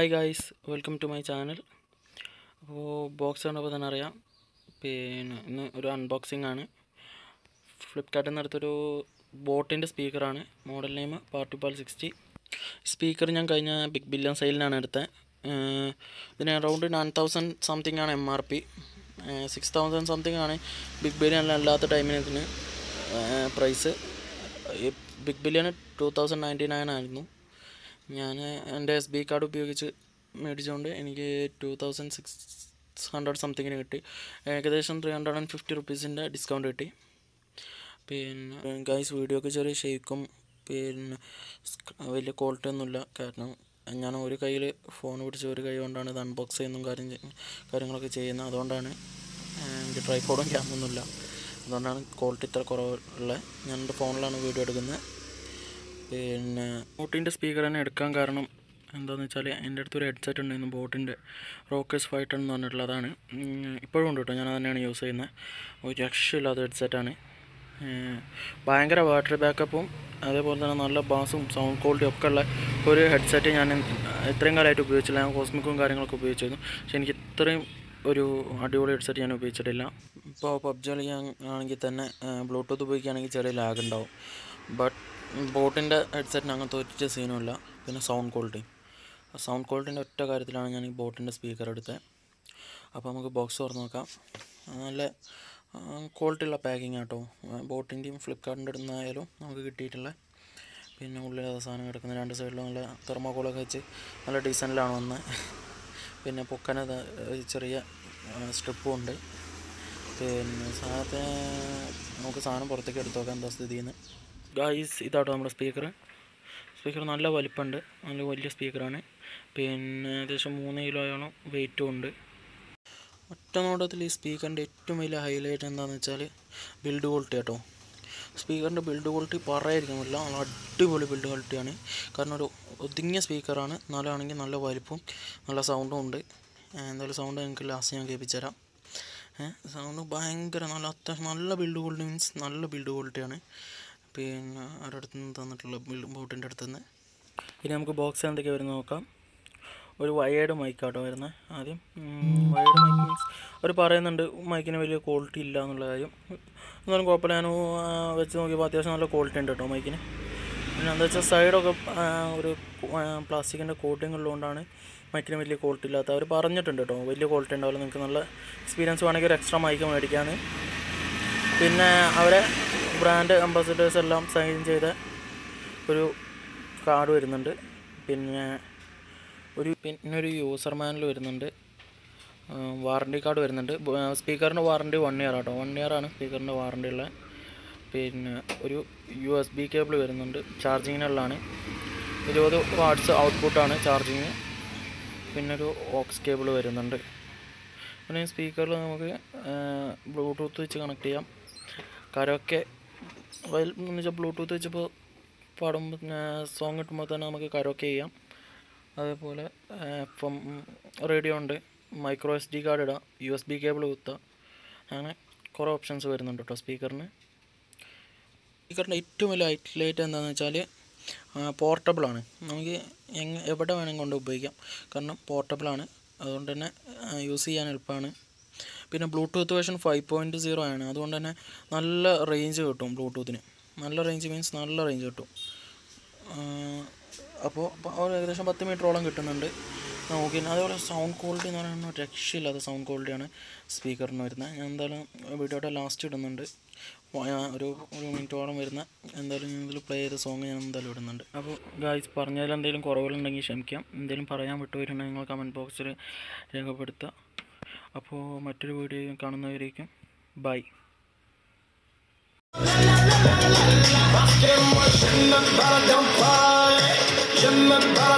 hi guys welcome to my channel അപ്പോൾ box കണ്ടപ്പോൾ തന്നെ അറിയാം പിന്നെ ഇന്ന് ഒരു അൺബോക്സിംഗ് ആണ് ഫ്ലിപ്കാർട്ടിൽ നിന്ന് എടുത്തൊരു ബോട്ടിൻ്റെ സ്പീക്കറാണ് model name party pal sixty speaker ഞാൻ കഴിഞ്ഞ ബിഗ് ബില്യൺ സെയിലിനാണ് എടുത്തത് ഇതിന് അറൗണ്ട് നയൻ തൗസൻഡ് സംതിങ് ആണ് M R P six thousand something ആണ് ബിഗ് ബില്യൺ അല്ലാത്ത ടൈമിന് ഇതിന് price big billion two thousand ninety nine ആയിരുന്നു ഞാൻ എൻ്റെ എസ് ബി കാർഡ് ഉപയോഗിച്ച് മേടിച്ചുകൊണ്ട് എനിക്ക് ടു തൗസൻഡ് സിക്സ് ഹൺഡ്രഡ് സംതിങ്ങിന് കിട്ടി ഏകദേശം ത്രീ ഹൺഡ്രഡ് ആൻഡ് ഫിഫ്റ്റി റുപ്പീസിൻ്റെ ഡിസ്കൗണ്ട് കിട്ടി പിന്നെ ഗൈസ് വീഡിയോ ഒക്കെ ചെറിയ ഷേക്കും പിന്നെ സ്ക- വലിയ ക്വാളിറ്റി ഒന്നുമില്ല കാരണം ഞാൻ ഒരു കയ്യിൽ ഫോൺ പിടിച്ച് ഒരു കൈ കൊണ്ടാണ് ഇത് അൺബോക്സ് ചെയ്യുന്നതും കാര്യം ചെയ്യ- കാര്യങ്ങളൊക്കെ ചെയ്യുന്നത് അതുകൊണ്ടാണ് ഏഹ്, എനിക്ക് ട്രൈപ്പോഡും ക്യാമൊന്നുമില്ല അതുകൊണ്ടാണ് ക്വാളിറ്റി ഇത്ര കുറവുള്ളത് ഞാൻ എൻ്റെ ഫോണിലാണ് വീഡിയോ എടുക്കുന്നത് പിന്നെ ബോട്ടിൻ്റെ സ്പീക്കർ തന്നെ എടുക്കാൻ കാരണം എന്താണെന്ന് വെച്ചാൽ എൻ്റെ അടുത്തൊരു ഹെഡ്സെറ്റ് ഉണ്ടായിരുന്നു ബോട്ടിൻ്റെ റോക്കേഴ്സ് ഫൈവ് ടെൻ എന്ന് പറഞ്ഞിട്ടുള്ളതാണ് ഉം, ഇപ്പോഴും ഉണ്ട് കേട്ടോ ഞാൻ അത് തന്നെയാണ് യൂസ് ചെയ്യുന്നത് ഒരു രക്ഷയില്ലാത്ത ഹെഡ്സെറ്റാണ് ഭയങ്കര ബാറ്ററി ബാക്കപ്പും അതേപോലെ തന്നെ നല്ല ബാസും സൗണ്ട് ക്വാളിറ്റിയും ഒക്കെ ഉള്ള ഒരു ഹെഡ്സെറ്റ് ഞാൻ ഇത്രയും കാലമായിട്ട് ഉപയോഗിച്ചില്ല ഞാൻ കോസ്മിക്കും കാര്യങ്ങളൊക്കെ ഉപയോഗിച്ചിരുന്നു പക്ഷെ എനിക്ക് ഇത്രയും ഒരു അടിപൊളി ഹെഡ്സെറ്റ് ഞാൻ ഉപയോഗിച്ചിട്ടില്ല ഇപ്പോൾ പബ്ജി കളിക്കാൻ ആണെങ്കിൽ തന്നെ ബ്ലൂടൂത്ത് ഉപയോഗിക്കുകയാണെങ്കിൽ ചെറിയ ലാഗ് ഉണ്ടാവും ബട്ട് ബോട്ടിൻ്റെ ഹെഡ്സെറ്റിന് അങ്ങനത്തെ ഒറ്റ സീനുമില്ല പിന്നെ സൗണ്ട് ക്വാളിറ്റി സൗണ്ട് ക്വാളിറ്റിൻ്റെ ഒറ്റ കാര്യത്തിലാണ് ഞാൻ ഈ ബോട്ടിൻ്റെ സ്പീക്കർ എടുത്തത് അപ്പോൾ നമുക്ക് ബോക്സ് തുറന്ന് നോക്കാം നല്ല ക്വാളിറ്റി ഉള്ള പാക്കിംഗ് ആട്ടോ ബോട്ടിൻ്റെയും ഫ്ലിപ്കാർട്ടിൻ്റെ അടുത്തുനിന്നായാലും നമുക്ക് കിട്ടിയിട്ടുള്ള പിന്നെ ഉള്ളിൽ അത് സാധനം കിടക്കുന്ന രണ്ട് സൈഡിലും നല്ല തെർമോക്കോളൊക്കെ വെച്ച് നല്ല ഡീസൻറ്റിലാണ് വന്നത് പിന്നെ പൊക്കന ചെറിയ സ്ട്രിപ്പും ഉണ്ട് പിന്നെ സാധനത്തിന് നമുക്ക് സാധനം പുറത്തേക്ക് എടുത്ത് നോക്കാം എന്താ സ്ഥിതിയെന്ന് ഗായ്സ് ഇതാട്ടോ നമ്മുടെ സ്പീക്കർ സ്പീക്കർ നല്ല വലിപ്പമുണ്ട് നല്ല വലിയ സ്പീക്കറാണ് പിന്നെ ഏകദേശം മൂന്ന് കിലോയോളം വെയിറ്റും ഉണ്ട് ഒറ്റ നോട്ടത്തിൽ ഈ സ്പീക്കറിൻ്റെ ഏറ്റവും വലിയ ഹൈലൈറ്റ് എന്താണെന്ന് വെച്ചാൽ ബിൽഡ് ക്വാളിറ്റി കേട്ടോ സ്പീക്കറിൻ്റെ ബിൽഡ് ക്വാളിറ്റി പറയാതിരിക്കുന്നില്ല നല്ല അടിപൊളി ബിൽഡ് ക്വാളിറ്റിയാണ് കാരണം ഒരു ഒതുങ്ങിയ സ്പീക്കറാണ് എന്നാലാണെങ്കിൽ നല്ല വലിപ്പവും നല്ല സൗണ്ടും ഉണ്ട് ഏഹ് എന്തായാലും സൗണ്ട് നിങ്ങൾക്ക് ലാസ്റ്റ് ഞാൻ കേൾപ്പിച്ചു തരാം സൗണ്ട് ഭയങ്കര നല്ല അത്യാവശ്യം നല്ല ബിൽഡ് ക്വാളിറ്റി മീൻസ് നല്ല ബിൽഡ് ക്വാളിറ്റിയാണ് പിന്നെ അവരുടെ അടുത്ത് നിന്ന് തന്നിട്ടുള്ള ബിൽഡ് ബോട്ടിൻ്റെ അടുത്ത് നിന്ന് ഇനി നമുക്ക് ബോക്സ് എന്തൊക്കെയാണ് വരുന്നത് നോക്കാം ഒരു വയേർഡ് മൈക്കാട്ടോ വരുന്നത് ആദ്യം വയേർഡ് മൈക്ക് മീൻസ് അവർ പറയുന്നുണ്ട് മൈക്കിന് വലിയ ക്വാളിറ്റി ഇല്ല എന്നുള്ള കാര്യം എന്നാലും കുഴപ്പമില്ല ഞാൻ ആ, വെച്ച് നോക്കിയപ്പോൾ അത്യാവശ്യം നല്ല ക്വാളിറ്റി ഉണ്ട് കേട്ടോ മൈക്കിന് പിന്നെ എന്താ വെച്ചാൽ സൈഡൊക്കെ ആ, ഒരു പ്ലാസ്റ്റിക്കിൻ്റെ കോട്ടിംഗ് ഉള്ളതുകൊണ്ടാണ് മൈക്കിന് വലിയ ക്വാളിറ്റി ഇല്ലാത്ത അവർ പറഞ്ഞിട്ടുണ്ട് കേട്ടോ വലിയ ക്വാളിറ്റി ഉണ്ടാവില്ല നിങ്ങൾക്ക് നല്ല എക്സ്പീരിയൻസ് വേണമെങ്കിൽ ഒരു എക്സ്ട്രാ മൈക്ക് മേടിക്കാമെന്ന് പിന്നെ അവരെ ബ്രാൻഡ് അംബാസിഡേഴ്സ് എല്ലാം സൈൻ ചെയ്ത ഒരു കാർഡ് വരുന്നുണ്ട് പിന്നെ ഒരു പിന്നെ ഒരു യൂസർ മാനുവൽ വരുന്നുണ്ട് വാറണ്ടി കാർഡ് വരുന്നുണ്ട് സ്പീക്കറിൻ്റെ വാറണ്ടി വൺ ഇയർ ആട്ടോ വൺ ഇയർ ആണ് സ്പീക്കറിൻ്റെ വാറണ്ടി ഉള്ളത് പിന്നെ ഒരു യു എസ് ബി കേബിൾ വരുന്നുണ്ട് ചാർജിങ്ങിനുള്ളതാണ് ഇരുപത് വാട്ട്സ് ഔട്ട്പുട്ടാണ് ചാർജിങ് പിന്നെ ഒരു ഓക്സ് കേബിൾ വരുന്നുണ്ട് പിന്നെ സ്പീക്കറിൽ നമുക്ക് ബ്ലൂടൂത്ത് വെച്ച് കണക്ട് ചെയ്യാം കരോക്കെ എന്ന് വെച്ചാൽ ബ്ലൂടൂത്ത് വെച്ചപ്പോൾ പാടുമ്പോൾ സോങ് കിട്ടുമ്പോൾ തന്നെ നമുക്ക് കരോക്കെ ചെയ്യാം അതേപോലെ ഇപ്പം റേഡിയോ ഉണ്ട് മൈക്രോ എസ് ഡി കാർഡ് ഇടാം യു എസ് ബി കേബിൾ കുത്താം അങ്ങനെ കുറേ ഓപ്ഷൻസ് വരുന്നുണ്ട് കേട്ടോ സ്പീക്കറിന് സ്പീക്കറിൻ്റെ ഏറ്റവും വലിയ ഹൈലൈറ്റ് എന്താണെന്ന് വെച്ചാൽ പോർട്ടബിളാണ് നമുക്ക് എങ്ങ എവിടെ വേണമെങ്കിൽ കൊണ്ട് ഉപയോഗിക്കാം കാരണം പോർട്ടബിളാണ് അതുകൊണ്ട് തന്നെ യൂസ് ചെയ്യാൻ എളുപ്പമാണ് പിന്നെ Bluetooth version five point zero ആണ് അതുകൊണ്ട് തന്നെ നല്ല റേഞ്ച് കിട്ടും ബ്ലൂടൂത്തിന് നല്ല റേഞ്ച് മീൻസ് നല്ല റേഞ്ച് കിട്ടും അപ്പോൾ ഒരു ഏകദേശം പത്ത് മീറ്ററോളം കിട്ടുന്നുണ്ട് നോക്കി അതേപോലെ സൗണ്ട് ക്വാളിറ്റി എന്ന് പറയുന്നത് രക്ഷയില്ലാത്ത സൗണ്ട് ക്വാളിറ്റിയാണ് സ്പീക്കറിന് വരുന്നത് ഞാൻ എന്തായാലും വീഡിയോയുടെ ലാസ്റ്റ് ഇടുന്നുണ്ട് വ- ഒരു ഒരു മിനിറ്റോളം വരുന്ന എന്തായാലും ഞാൻ ഇതിൽ പ്ലേ ചെയ്ത സോങ് ഞാൻ എന്തായാലും ഇടുന്നുണ്ട് അപ്പോൾ ഗായ്സ് പറഞ്ഞതിൽ എന്തെങ്കിലും കുറവുകളുണ്ടെങ്കിൽ ക്ഷമിക്കാം എന്തെങ്കിലും പറയാൻ വിട്ടുപോയിട്ടുണ്ടെങ്കിൽ നിങ്ങൾ കമൻറ്റ് ബോക്സിൽ രേഖപ്പെടുത്തുക അപ്പോൾ മറ്റൊരു വീഡിയോ കാണുന്നവരേക്കും ബൈ Je me bats